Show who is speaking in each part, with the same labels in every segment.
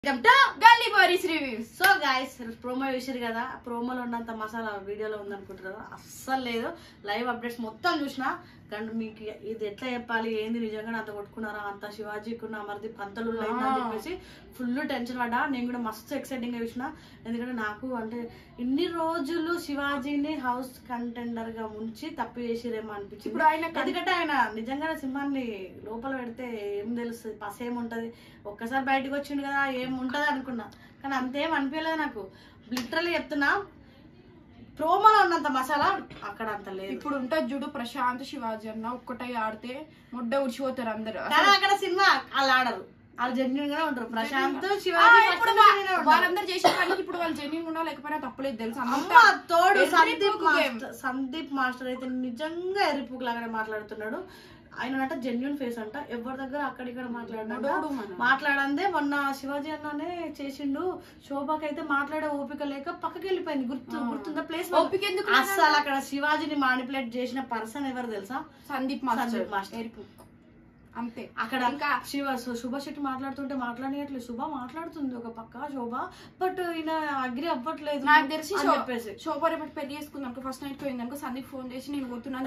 Speaker 1: Welcome to
Speaker 2: గల్లీ బారీస్ reviews
Speaker 1: so guys promo చూసారు కదా ప్రోమోలో ఉన్నంత మసాలా వీడియోలో ఉందనుకుంటారు అస్సలు లేదు లైవ్ అప్డేట్స్ మొత్తం చూసిన కానీ మీకు ఇది ఎట్లా చెప్పాలి ఏంది నిజంగా అంత కొట్టుకున్నారా అంత శివాజీకి ఉన్న అమర్దీప్ అంతలు అని చెప్పేసి ఫుల్ టెన్షన్ పడ్డా నేను కూడా మస్తు ఎక్సైటింగ్ గా చూసిన ఎందుకంటే నాకు అంటే ఇన్ని రోజులు శివాజీని హౌస్ కంటెండర్ గా ఉంచి తప్పు చేసిరేమో అనిపించింది
Speaker 2: ఇప్పుడు ఆయన కన్-
Speaker 1: ఎందుకంటే ఆయన నిజంగానే సింహాన్ని లోపల పెడితే ఏం తెలుస్తుంది పస ఏముంటది ఒక్కసారి బయటకు వచ్చిండు కదా ఏం ఉంటది అనుకున్నా కానీ అంతేం అనిపించలేదు నాకు లిటరల్లీ చెప్తున్నా ప్రోమోలో ఉన్నంత మసాలా అక్కడ అంత లేదు
Speaker 2: ఇప్పుడు ఉంటుంది చూడు ప్రశాంత్ శివాజీ అన్న ఒక్కటే ఆడితే ముడ్డ ఉడిచిపోతారు అందరు
Speaker 1: కానీ అక్కడ సినిమా వాళ్ళు ఆడరు వాళ్ళు జెన్యున్ గా ఉంటారు ప్రశాంత్
Speaker 2: ఆ,
Speaker 1: శివాజీ
Speaker 2: ఇప్పుడు
Speaker 1: first
Speaker 2: వా-
Speaker 1: genuine గా ఉంటారు.
Speaker 2: వాళ్ళందరూ చేసిన పనికి ఇప్పుడు వాళ్ళు జెన్యున్ ఉన్నా లేకపోయినా తప్పలేదు తెలుసు
Speaker 1: అమ్మ తోడు సందీప్
Speaker 2: ఎర్రిపుకు game.
Speaker 1: మాస్టర్ సందీప్ మాస్టర్ అయితే నిజంగా ఎరిపుకు లాగానే మాట్లాడుతున్నాడు ఆయన అంట జెన్యున్ ఫేస్ అంట ఎవరి దగ్గర అక్కడిక్కడ మాట్లాడినాడు
Speaker 2: మొడోడు మన.
Speaker 1: మాట్లాడందే మొన్న శివాజీ అన్ననే చేసిండు శోభకి అయితే మాట్లాడే ఓపిక లేక పక్కకి వెళ్ళిపోయింది గుర్తు గుర్తుందా ప్లేస్
Speaker 2: ఓపిక ఎందుకు
Speaker 1: అస్సలు అక్కడ శివాజీని మానిపులేట్ చేసిన పర్సన్ ఎవరు తెలుసా
Speaker 2: సందీప్ మాస్టర్
Speaker 1: సందీప్ మాస్టర్.
Speaker 2: ఎరుపు అంతే
Speaker 1: అక్కడ
Speaker 2: ఇంకా
Speaker 1: శివ సు- శుభ శెట్టి మాట్లాడుతుంటే మాట్లాడట్లేదు శుభ మాట్లాడుతుంది ఒక పక్క శోభ బట్ ఈయన అగ్రి అవ్వట్లేదు
Speaker 2: నాకు తెలిసి
Speaker 1: అని
Speaker 2: శో-
Speaker 1: చెప్పేసి
Speaker 2: శోభ రేపటి పెళ్లి చేసుకుందాం ఫస్ట్ నైట్ పోయింది అనుకో సందీప్ ఫోన్ చేసి నేను పోతున్నాను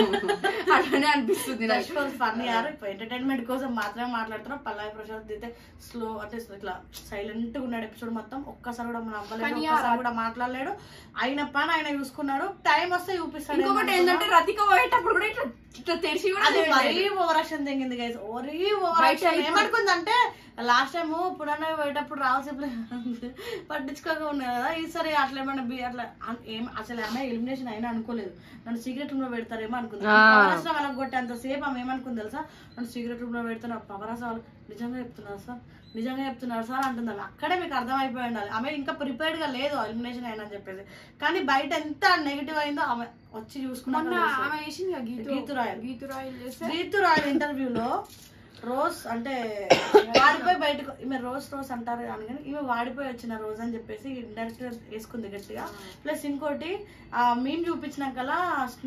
Speaker 2: అట్లనే అనిపిస్తుంది నాకు
Speaker 1: ఫన్ యార్ ఎంటర్టైన్మెంట్ కోసం మాత్రమే మాట్లాడుతున్నా పల్లాయి ప్రశాంత్ అయితే స్లో అంటే ఇట్లా సైలెంట్ గా ఉన్నాడు ఎపిసోడ్ మొత్తం ఒక్కసారి కూడా మన అవ్వలేదు
Speaker 2: కానీ
Speaker 1: ఒక్కసారి కూడా మాట్లాడలేడు ఆయన పని ఆయన చూసుకున్నాడు టైం వస్తే చూపిస్తాడు
Speaker 2: ఇంకొకటి ఏంటంటే రతిక పోయేటప్పుడు కూడా ఇట్లా ఇట్లా తెరిచి కూడా
Speaker 1: అది
Speaker 2: చూడలేదు.
Speaker 1: మరీ ఓవరాక్షన్ తెగింది గైస్ మరీ ఓవరాక్షన్
Speaker 2: బయట
Speaker 1: ఏమనుకుందంటే లాస్ట్ టైం పునర్నవి పోయేటప్పుడు రావాల్సి పట్టించుకోక ఉన్నాయి కదా ఈసారి అట్లా ఏమన్నా బి- అట్లా అన్- ఏం అసలు ఆమె ఎలిమినేషన్ అయినా అనుకోలేదు నన్ను సీక్రెట్ రూమ్ లో పెడతారేమో అనుకుంది పవరాస వాళ్ళకి కొట్టి అంత సేపు ఆమె ఏమనుకుంది తెలుసా నన్ను సీక్రెట్ రూమ్ లో పెడుతున్నా పవరాస వాళ్ళు నిజంగా చెప్తున్నారు సార్ నిజంగా చెప్తున్నారు సార్ అంటుంది ఆమె అక్కడే మీకు అర్థమైపోయి ఉండాలి ఆమె ఇంకా ప్రిపేర్డ్ గా లేదు ఎలిమినేషన్ అయినా అని చెప్పేసి కానీ బయట ఎంత నెగిటివ్ అయిందో ఆమె వచ్చి
Speaker 2: మొన్న
Speaker 1: చూసుకున్నా
Speaker 2: ఆమె చేసింది కదా గీతు
Speaker 1: గీతు రాయల్.
Speaker 2: గీతు రాయల్ చేస్తే
Speaker 1: రీతు రాయల్ ఇంటర్వ్యూలో రోజ్ అంటే వాడిపోయి బయటకు ఈమె రోజ్ రోజ్ అంటారు కానీ కానీ ఈమె వాడిపోయి వచ్చిన రోజ్ అని చెప్పేసి ఇండైరెక్ట్ వేసుకుంది గట్టిగా ప్లస్ ఇంకోటి మేము చూపించినాకలా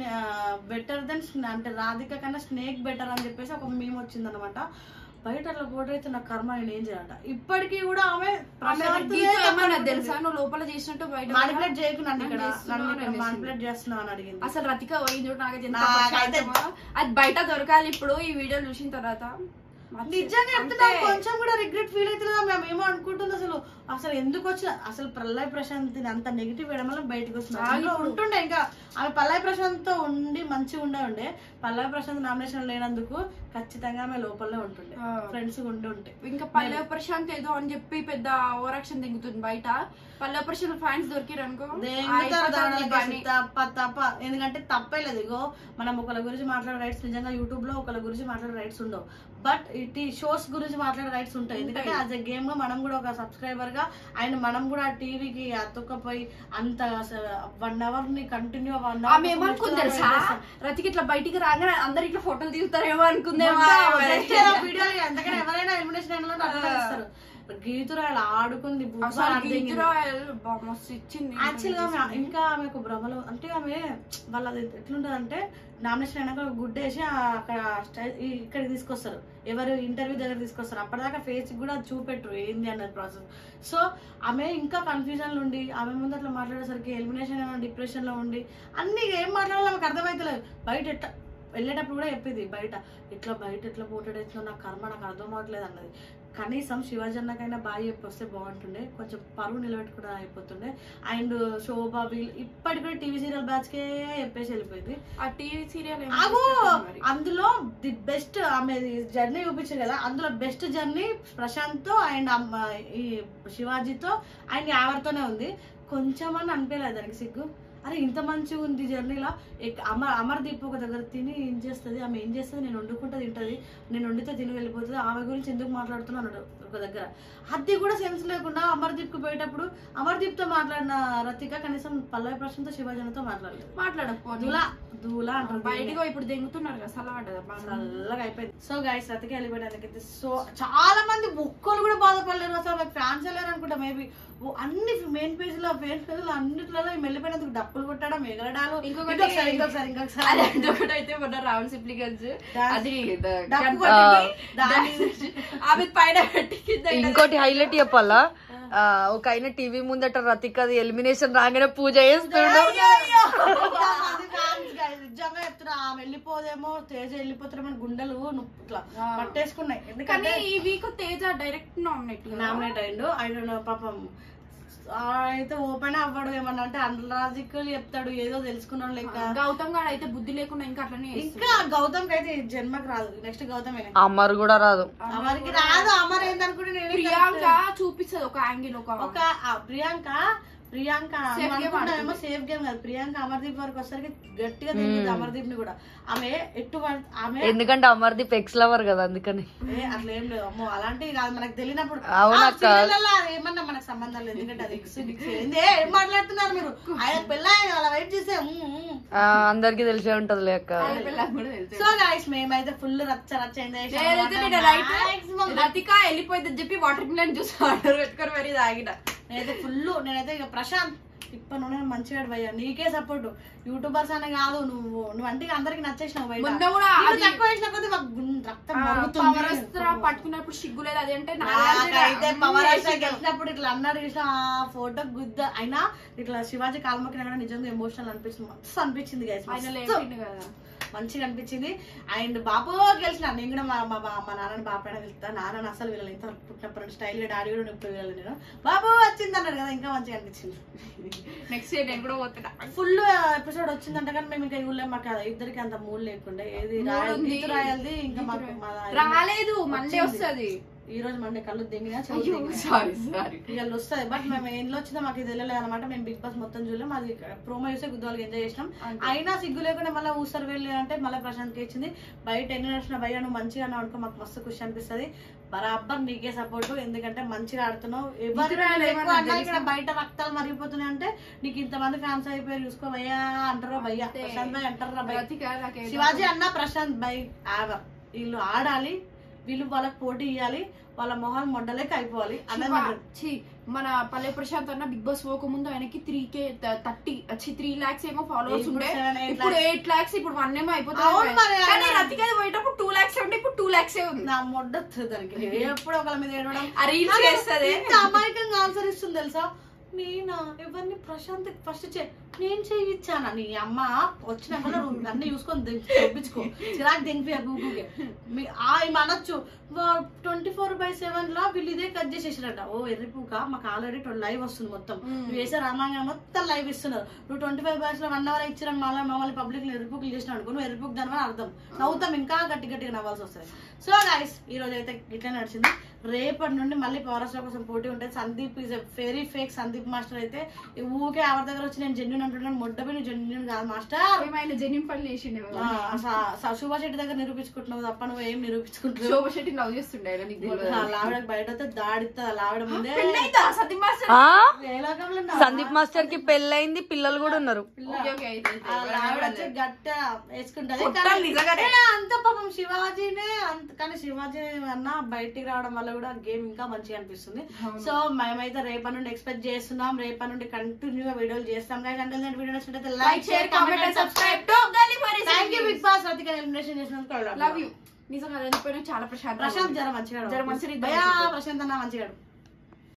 Speaker 1: బెటర్ దెన్ అంటే రాధిక కన్నా స్నేక్ బెటర్ అని చెప్పేసి ఒక మేము వచ్చిందనమాట బయట అట్లా ఫోటో అయితే నా కర్మ ఆయన ఏం చేయాలంట ఇప్పటికీ కూడా ఆమె
Speaker 2: ఆమె గీతు ఏమన్నా తెలుసా నువ్వు లోపల చేసినట్టు బయట
Speaker 1: మానిపులేట్ చేయకుండా ఇక్కడ
Speaker 2: చేస్తున్నావు అని
Speaker 1: నన్ను
Speaker 2: అనేసింది.
Speaker 1: మానిపులేట్ చేస్తున్నావు అని అడిగింది
Speaker 2: అసలు రతిక పోయింది చూడు నాకైతే ఎంత
Speaker 1: నాకైతే-
Speaker 2: ప్రశాంతమో. అది బయట దొరకాలి ఇప్పుడు ఈ వీడియో చూసిన తర్వాత మస్తు-
Speaker 1: నిజంగా చెప్తున్నా
Speaker 2: అంతే.
Speaker 1: కొంచెం కూడా రిగ్రెట్ ఫీల్ అవుతుందా మేము ఏమో అనుకుంటుంది అసలు అసలు ఎందుకు వచ్చిన అసలు పల్లవి ప్రశాంత్ అంత నెగిటివ్ వేయడం వల్ల బయటకు వస్తుంది అందులో ఉంటుండే ఇంకా ఆమె పల్లవి ప్రశాంత్ తో ఉండి మంచిగా ఉండే ఉండే పల్లవి ప్రశాంత్ నామినేషన్ లేనందుకు ఖచ్చితంగా ఆమె లోపలనే ఉంటుండే
Speaker 2: ఆ.
Speaker 1: ఫ్రెండ్స్ ఉండి ఉంటే
Speaker 2: ఇంకా పల్లె ప్రశాంత్ ఏదో అని చెప్పి పెద్ద ఓవరాక్షన్ దిగుతుంది బయట పల్లె ప్రశాంత్ ఫ్యాన్స్ దొరికిరు అనుకో
Speaker 1: దెంగుతారు
Speaker 2: అయిపోతుంది
Speaker 1: దానిలో
Speaker 2: పని.
Speaker 1: తప్ప తప్ప ఎందుకంటే తప్పే లేదు ఇగో మనం ఒకళ్ళ గురించి మాట్లాడే రైట్స్ నిజంగా యూట్యూబ్ లో ఒకళ్ళ గురించి మాట్లాడే రైట్స్ ఉండవు బట్ ఇటు షోస్ గురించి మాట్లాడే రైట్స్ ఉంటాయి ఎందుకంటే యాజ్ ఎ గేమ్ గా మనం కూడా ఒక సబ్స్క్రైబర్ గా అండ్ మనం కూడా టీవీకి అతుక్కపోయి అంత వన్ అవర్ ని కంటిన్యూ వన్
Speaker 2: ఆమె ఏమనుకుంది తెలుసా రతికి ఇట్లా బయటికి రాగానే అందరు ఇట్లా ఫోటోలు దిగుతారేమో అనుకుందేమో
Speaker 1: వీడియోలు ఎంతకైనా ఎవరైనా ఎలిమినేషన్ అయిన వాళ్ళు అట్లా చేస్తారు గీతురాయలు ఆడుకుంది
Speaker 2: అసలు గీతు రాయల్ బా మస్తు ఇచ్చింది
Speaker 1: యాక్చువల్ గా ఆమె ఇంకా ఆమెకు భ్రమలో అంటే ఆమె వాళ్ళది ఎట్లుంటది అంటే నామినేషన్ అయినాక ఒక గుడ్డ వేసి ఆ అక్కడ స్టై- ఈ- ఇక్కడికి తీసుకొస్తారు ఎవరు ఇంటర్వ్యూ దగ్గర తీసుకొస్తారు అప్పటిదాకా ఫేస్ కూడా చూపెట్టరు ఏంది అన్నది ప్రాసెస్ సో ఆమె ఇంకా కన్ఫ్యూజన్ లో ఉండి ఆమె ముందు అట్లా మాట్లాడేసరికి ఎలిమినేషన్ అయినా డిప్రెషన్ లో ఉండి అన్ని ఏం మాట్లాడాలో ఆమెకు అర్థమైతలేదు బయట ఎట్ట వెళ్ళేటప్పుడు కూడా చెప్పింది బయట ఇట్లా బయట ఎట్లా పోటాడేస్తుందో నాకు కర్మ నాకు అర్థం అవ్వట్లేదు అన్నది కనీసం శివాజీ అన్నకైనా బాగా చెప్పి వస్తే బాగుంటుండే కొంచెం పరువు నిలబెట్టుకోవడం అయిపోతుండే అండ్ శోభ వీళ్ళు ఇప్పటికి కూడా టీవీ సీరియల్ బ్యాచ్ కే చెప్పేసి వెళ్ళిపోయింది
Speaker 2: ఆ టీవీ సీరియల్
Speaker 1: ఆగు అందులో ది బెస్ట్ ఆమె జర్నీ చూపించారు కదా అందులో బెస్ట్ జర్నీ ప్రశాంత్ తో అండ్ అమ్మ ఈ శివాజీతో అండ్ యావర్తోనే ఉంది కొంచెం అని అనిపించలేదు దానికి సిగ్గు అరే ఇంత మంచిగా ఉంది జర్నీలో అమర్ అమర్దీప్ ఒక దగ్గర తిని ఏం చేస్తుంది ఆమె ఏం చేస్తుంది నేను వండుకుంటే తింటది నేను వండితే తిని వెళ్ళిపోతుంది ఆమె గురించి ఎందుకు మాట్లాడుతున్నాడు ఒక దగ్గర అది కూడా సెన్స్ లేకుండా అమర్దీప్ కు పోయేటప్పుడు అమర్దీప్ తో మాట్లాడిన రతిక కనీసం పల్లవి ప్రశాంత్ శివాజీతో మాట్లాడలేదు
Speaker 2: మాట్లాడకపోతే
Speaker 1: దూలా దూలా అంటారు
Speaker 2: బయటకు ఇప్పుడు దెంగుతున్నారు కదా సలా పడ్డదా
Speaker 1: చల్లగా అయిపోయింది సో గైస్ రతికి వెళ్ళిపోయడానికి సో చాలా మంది ఒక్కరు కూడా బాధపడలేరు అసలు ఫ్యాన్స్ వెళ్ళారు అనుకుంటే అనుకుంటా మేబీ అన్ని మెయిన్ పేజ్ లో మెయిన్ పేజ్ లో అన్నిట్లలో వెళ్ళిపోయినందుకు డప్పులు కొట్టడం ఎగరడాలు
Speaker 2: ఇంకొకటి-
Speaker 1: ఇంకొకసారి ఇంకొకసారి ఇంకొకసారి
Speaker 2: అది ఒకటి అయితే మొన్న రావుల్ సిప్లిగన్స్
Speaker 1: Dance.
Speaker 2: అది ద-
Speaker 1: డప్పు
Speaker 2: గన్-
Speaker 1: కొట్టింది, దాన్ని
Speaker 2: ఆమె పైన పెట్టి కింద ఇలా
Speaker 3: ఇంకోటి హైలైట్ చెప్పాలా ఆ, ఒక ఆయన టీవీ ముందట రతికది ఎలిమినేషన్ రాగానే పూజ చేస్తుండు
Speaker 1: ఇంతమంది fans guys, నిజంగా చెప్తున్నా ఆమె వెళ్ళిపోదేమో తేజ వెళ్ళిపోతారేమో గుండెలు నొప్పి ఇట్లా
Speaker 2: ఆ.
Speaker 1: పట్టేసుకున్నాయి
Speaker 2: కానీ
Speaker 1: ఎందుకంటే
Speaker 2: ఈ week Teja direct nominate
Speaker 1: nominate అయిండు ఆయన పాపం అయితే ఓపెన్ అవ్వడు ఏమన్నా అంటే అనలాజికల్ చెప్తాడు ఏదో తెలుసుకున్నాడు లెక్క
Speaker 2: గౌతమ్ గాడు అయితే బుద్ధి లేకుండా ఇంకా అట్లనే
Speaker 1: ఇంకా గౌతమ్ అయితే ఈ జన్మకి రాదు నెక్స్ట్ గౌతమ్
Speaker 3: అమ్మరు కూడా రాదు
Speaker 1: అమర్కి రాదు అమర్ ఏందనుకుంటే నేను
Speaker 2: ప్రియాంక చూపిస్తుంది ఒక యాంగిల్ ఒక
Speaker 1: ఒక ఆ ప్రియాంక ప్రియాంక
Speaker 2: Safe game
Speaker 1: అనుకుంటామేమో సేఫ్ గేమ్ కాదు ప్రియాంక అమర్దీప్ వరకు వచ్చేసరికి గట్టిగా తెలియదు అమర్దీప్ ని కూడా ఆమె ఎట్టు పడ- ఆమె
Speaker 3: ఎందుకంటే అమర్దీప్ ఎక్స్ లవర్ కదా అందుకని
Speaker 1: ఏ, అట్లా ఏం లేదు అమ్మో అలాంటివి కాదు మనకు తెలియనప్పుడు
Speaker 3: అవునక్క.
Speaker 1: ఆ, serial అది ఏమన్నా మనకు సంబంధం లేదు ఎందుకంటే అది ఎక్స్ డిక్స్ ఏంది ఏ, ఏం మాట్లాడుతున్నారు మీరు ఆయన పిల్ల అలా వెయిట్ చేసే ఉమ్, ఉమ్.
Speaker 3: ఆ, అందరికీ తెలిసే ఉంటది అక్క
Speaker 2: ఆయన పిల్లకు కూడా తెలుసు
Speaker 1: సో గాయస్ మేమైతే ఫుల్ రచ్చ రచ్చ enjoy చేసాం
Speaker 2: నేనైతే
Speaker 1: అన్నమాట.
Speaker 2: నేను రైట్
Speaker 1: Maximum
Speaker 2: రతిక వెళ్ళిపోయిందని చెప్పి వాటర్ మిలన్ జ్యూస్ ఆర్డర్ పెట్టుకొని మరీ తాగిన
Speaker 1: నేనైతే ఫుల్ నేనైతే ఇక ప్రశాంత్ ఇప్పటి నుండి మంచిగా భయ్యా నీకే సపోర్ట్ యూట్యూబర్స్ అనే కాదు నువ్వు నువ్వు అంటే ఇక అందరికి నచ్చేసినావు బయట
Speaker 2: మొన్న కూడా
Speaker 1: నీకు
Speaker 2: అది-
Speaker 1: తక్కువ వేసిన కొద్దీ మాకు గుం- రక్తం
Speaker 2: పవర్
Speaker 1: మరుగుతుంది
Speaker 2: వస్త్రా పట్టుకున్నప్పుడు సిగ్గు లేదు అదేంటే
Speaker 1: నాకైతే పవర్ హౌస్ గెలిచినప్పుడు ఇట్లా అన్నారు చూసిన ఆ ఫోటో గుద్ద అయినా ఇట్లా శివాజీ కాల్మకిన కూడా నిజంగా ఎమోషనల్ అనిపించింది మస్తు అనిపించింది guys,
Speaker 2: ఆయన
Speaker 1: మస్తు.
Speaker 2: లేపిండు కదా
Speaker 1: మంచిగా అనిపించింది అండ్ బాబు గెలిచిన నేను కూడా మా మా బా- మా నాన్నని బాపైన వెళ్తా నాన్న అసలు వీళ్ళని ఇంత పుట్టినప్పుడు స్టైల్ గా డాడీ కూడా నొప్పి వీళ్ళని నేను బాబు వచ్చింది అన్నాడు కదా ఇంకా మంచిగా అనిపించింది
Speaker 2: నెక్స్ట్ నేను కూడా పోతున్నా
Speaker 1: ఫుల్ ఎపిసోడ్ వచ్చిందంట కానీ మేము ఇంకా ఇవ్వలేము మాకు అది ఇద్దరికి అంత మూడు లేకుండా ఏది
Speaker 2: మూడు
Speaker 1: రాయల్
Speaker 2: ఉంది.
Speaker 1: తీతు రాయల్ది ఇంకా మాకు మా
Speaker 2: రాలేదు మండే వస్తుంది
Speaker 1: ఈ రోజు మండే కళ్ళు దిగినా
Speaker 2: అయ్యో సారీ సారీ
Speaker 1: ఇవాళ వస్తుంది బట్ మేము ఎందులో వచ్చిందో మాకు ఇది తెలియలేదు అనమాట మేము బిగ్ బాస్ మొత్తం చూడలేం అది ప్రోమో చూసే గుద్దవాళ్ళకి ఎంజాయ్ చేసినాం
Speaker 2: అంతే.
Speaker 1: అయినా సిగ్గు లేకుండా మళ్ళీ ఊసరు వెళ్ళి అంటే మళ్ళీ ప్రశాంత్కి ఇచ్చింది బయట ఎన్ని నడిచిన భయ్యా నువ్వు మంచిగా అన్నావు అనుకో మాకు మస్తు ఖుషి అనిపిస్తుంది బరాబర్ నీకే సపోర్ట్ ఎందుకంటే మంచిగా ఆడుతున్నావు ఎవరు
Speaker 2: మిత్రురాలు
Speaker 1: ఎక్కువ
Speaker 2: ఏమన్నా
Speaker 1: అన్నా
Speaker 2: తెలుసా?
Speaker 1: ఇక్కడ బయట రక్తాలు మరిగిపోతున్నాయి అంటే నీకు ఇంతమంది ఫ్యాన్స్ అయిపోయారు చూసుకో భయ్యా అంటారా భయ్యా
Speaker 2: అంతే.
Speaker 1: ప్రశాంత్ భయ్ అంటారా భయ్య
Speaker 2: రతిక నాకేదో-
Speaker 1: శివాజీ అన్న ప్రశాంత్ బై ఆవ వీళ్ళు ఆడాలి వీళ్ళు వాళ్ళకి పోటీ ఇవ్వాలి వాళ్ళ మొహాలు మొడ్డలేక అయిపోవాలి అన్నది
Speaker 2: శివ-
Speaker 1: మన-
Speaker 2: ఛీ, మన పల్లె ప్రశాంత్ అన్న బిగ్ బాస్ పోక ముందు ఆయనకి త్రీ కే థర్టీ వచ్చి త్రీ లాక్స్ ఏమో ఫాలోవర్స్
Speaker 1: ఇప్పుడు
Speaker 2: ఉండే
Speaker 1: seven, eight
Speaker 2: ఇప్పుడు
Speaker 1: lakhs.
Speaker 2: ఎయిట్ లాక్స్ ఇప్పుడు వన్ ఏమో
Speaker 1: అవును
Speaker 2: అయిపోతుంది
Speaker 1: మరి,
Speaker 2: కానీ
Speaker 1: ఆయన-
Speaker 2: రతిక పోయేటప్పుడు టూ లాక్స్ ఉండే ఇప్పుడు టూ లాక్స్ ఉంది
Speaker 1: నా మొడ్డొచ్చు దానికి ఎప్పుడు ఒకళ్ళ మీద ఏడవడం
Speaker 2: ఆ రీల్స్
Speaker 1: అదే,
Speaker 2: చేస్తది
Speaker 1: ఇంత అమాయకంగా ఆన్సర్ ఇస్తుంది తెలుసా నేనా ఎవరిని ప్రశాంత్ ఫస్ట్ చే నేను చేయించానా నీ అమ్మ వచ్చినాక నువ్వు అన్ని చూసుకొని దింపి- తెప్పించుకో చిరాకు దింపి గూగుల్కి మీ ఆయన అనొచ్చు ట్వంటీ ఫోర్ బై సెవెన్ లో వీళ్ళు ఇదే కట్ చేసేసారట ఓ ఎర్రిపూక మాకు ఆల్రెడీ లైవ్ వస్తుంది మొత్తం నువ్వు వేసే రామాయణం మొత్తం లైవ్ ఇస్తున్నారు నువ్వు ట్వంటీ ఫైవ్ బైస్ లో వన్ అవర్ ఇచ్చిన మళ్ళీ మమ్మల్ని పబ్లిక్ ఎర్రిపూకలు చేసిన అనుకో నువ్వు ఎర్రిపూక్ దాని వల్ల అర్థం నవ్వుతాం ఇంకా గట్టి గట్టిగా నవ్వాల్సి వస్తుంది సో గాయస్ ఈ రోజు అయితే ఇట్లా నడిచింది రేపటి నుండి మళ్ళీ పవర్ స్టార్ కోసం పోటీ ఉంటుంది Sandeep is very fake Sandeep master అయితే ఈ ఊకే ఎవరి దగ్గర వచ్చి నేను జెన్యున్ అంటున్నాను మొడ్డబిని జెన్యున్ కాదు మాస్టర్
Speaker 2: ఏమైనా జెన్యున్ పనులు చేసిండే
Speaker 1: ఆ, స- స- శుభా శెట్టి దగ్గర నిరూపించుకుంటున్నావు తప్ప నువ్వు ఏం నిరూపించుకుంటున్నావు
Speaker 2: శోభ శెట్టి లవ్ చేస్తుండే ఆయన నీకు తెలియదా?
Speaker 1: వాళ్ళ ఆవిడకి బయట వస్తే దాడిస్తుంది వాళ్ళ ఆవిడ ముందే
Speaker 2: పెళ్ళైందా సతీష్ మాస్టర్
Speaker 3: ఆ?
Speaker 1: ఏ లోకంలో ఉన్నావు?
Speaker 3: సందీప్ మాస్టర్ కి పెళ్ళయింది పిల్లలు కూడా ఉన్నారు
Speaker 2: ఓకే, ఓకే, అయితే, అయితే.
Speaker 1: వాళ్ళ ఆవిడ వచ్చి గట్ట వేసుకుంటది
Speaker 2: కొట్టాలి
Speaker 1: కానీ-
Speaker 2: నిజంగానే.
Speaker 1: ఏ, అంత పాపం శివాజీనే అంత కానీ శివాజీ అన్న బయటికి రావడం వల్ల కూడా గేమ్ ఇంకా మంచిగా అనిపిస్తుంది సో మేమైతే రేపటి నుండి ఎక్స్పెక్ట్ చేస్తున్నాం రేపటి నుండి కంటిన్యూగా వీడియోలు చేస్తాం కానీ అంటే వీడియో నచ్చినట్లయితే
Speaker 2: like
Speaker 1: like
Speaker 2: share comment and subscribe to గల్లీ మరి
Speaker 1: thank you Bigg Boss Rathika elimination చేసినందుకు
Speaker 2: లవ్ యూ నిజంగా చనిపోయినా చాలా ప్రశాంతంగా
Speaker 1: ప్రశాంత్
Speaker 2: ఉంది.
Speaker 1: జర మంచిగా
Speaker 2: జర మంచిగా
Speaker 1: భయా ప్రశాంత్ అన్న మంచిగా